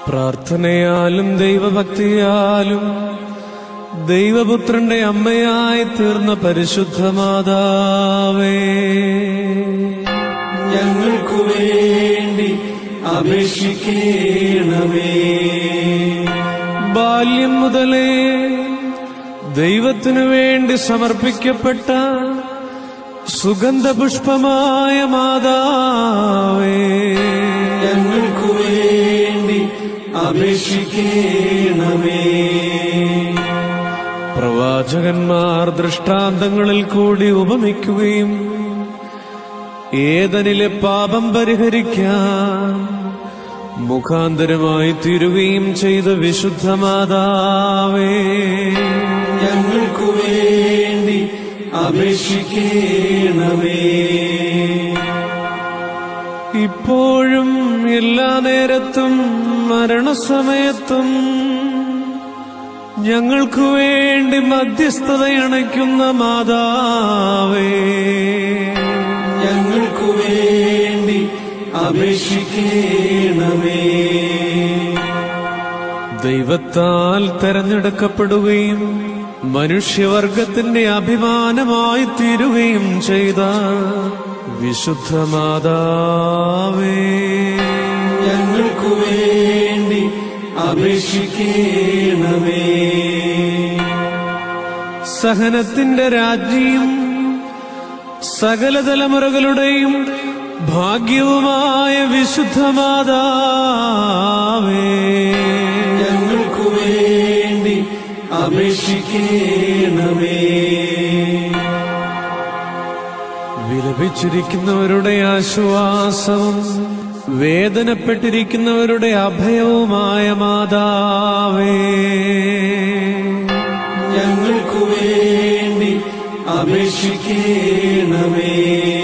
പ്രാർത്ഥനയാലും ദൈവഭക്തിയാലും ദൈവപുത്രന്റെ അമ്മയായി തീർന്ന പരിശുദ്ധ മാതാവേ ഞങ്ങൾക്കു വേണ്ടി അപേക്ഷിക്കണമേ ബാല്യം മുതലേ ദൈവത്തിനു വേണ്ടി സമർപ്പിക്കപ്പെട്ട സുഗന്ധപുഷ്പമായ മാതാവേ ഞങ്ങൾക്കു വേണ്ടി അപേക്ഷിക്കണമേ പ്രവാചകന്മാർ ദൃഷ്ടാന്തങ്ങളിൽ കൂടി ഉപമിക്കുകയും ഏതനിലെ പാപം പരിഹരിക്കാൻ മുഖാന്തരമായി തീരുകയും ചെയ്ത വിശുദ്ധ മാതാവേ ഞങ്ങൾക്കു വേണ്ടി അപേക്ഷിക്കണമേ ഇപ്പോഴും എല്ലാ നേരത്തും മരണസമയത്തും ഞങ്ങൾക്കു വേണ്ടി മധ്യസ്ഥതയണയ്ക്കുന്ന മാതാവേ ഞങ്ങൾക്കു വേണ്ടി അപേക്ഷിക്കണമേ ദൈവത്താൽ തെരഞ്ഞെടുക്കപ്പെടുകയും മനുഷ്യവർഗത്തിന്റെ അഭിമാനമായി തീരുകയും ചെയ്ത വിശുദ്ധ മാതാവേ ഞങ്ങൾക്കു വേണ്ടി അപേക്ഷിക്കണമേ സഹനത്തിന്റെ രാജ്ഞിയും സകല തലമുറകളുടെയും ഭാഗ്യവുമായ വിശുദ്ധ മാതാവേ ഞങ്ങൾക്കു വേണ്ടി അപേക്ഷിക്കണമേ വിലപിച്ചിരിക്കുന്നവരുടെ ആശ്വാസവും വേദനപ്പെട്ടിരിക്കുന്നവരുടെ അഭയവുമായ മാതാവേ ഞങ്ങൾക്കു വേണ്ടി അപേക്ഷിക്കണമേ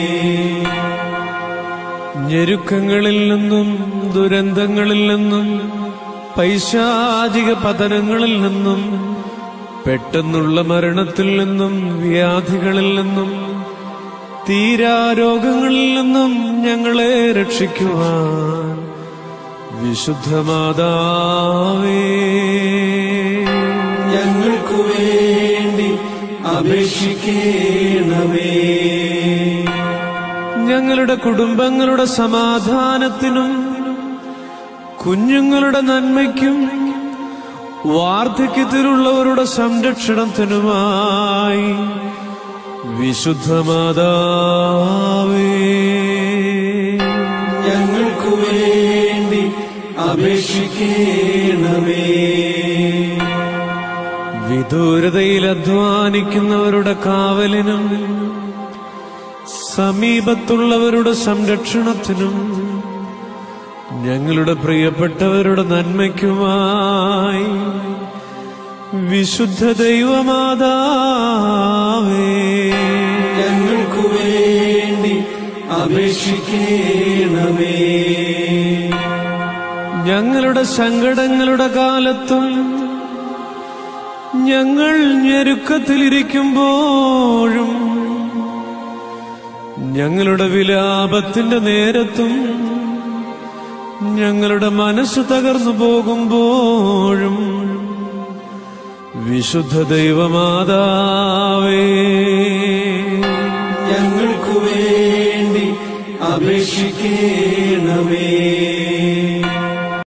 ഞെരുക്കങ്ങളിൽ നിന്നും ദുരന്തങ്ങളിൽ നിന്നും പൈശാചിക പതനങ്ങളിൽ നിന്നും പെട്ടെന്നുള്ള മരണത്തിൽ നിന്നും വ്യാധികളിൽ നിന്നും തീരാരോഗങ്ങളിൽ നിന്നും ഞങ്ങളെ രക്ഷിക്കുവാൻ വിശുദ്ധ മാതാവേ ഞങ്ങൾക്കു വേണ്ടി അപേക്ഷിക്കണമേ ഞങ്ങളുടെ കുടുംബങ്ങളുടെ സമാധാനത്തിനും കുഞ്ഞുങ്ങളുടെ നന്മയ്ക്കും വാർദ്ധക്യത്തിലുള്ളവരുടെ സംരക്ഷണത്തിനുമായി വിശുദ്ധ മാതാവേ ഞങ്ങൾക്കു വേണ്ടി അപേക്ഷിക്കണമേ വിദൂരതയിൽ അധ്വാനിക്കുന്നവരുടെ കാവലിനും സമീപത്തുള്ളവരുടെ സംരക്ഷണത്തിനും ഞങ്ങളുടെ പ്രിയപ്പെട്ടവരുടെ നന്മയ്ക്കുമായി വിശുദ്ധ ദൈവമാതാവേ ഞങ്ങൾക്കു വേണ്ടി അപേക്ഷിക്കണമേ ഞങ്ങളുടെ സങ്കടങ്ങളുടെ കാലത്തും ഞങ്ങൾ ഞെരുക്കത്തിലിരിക്കുമ്പോഴും ഞങ്ങളുടെ വിലാപത്തിന്റെ നേരത്തും ഞങ്ങളുടെ മനസ്സ് തകർന്നു പോകുമ്പോഴും വിശുദ്ധ ദൈവമാതാവേ ഞങ്ങൾക്കു വേണ്ടി അപേക്ഷിക്കണമേ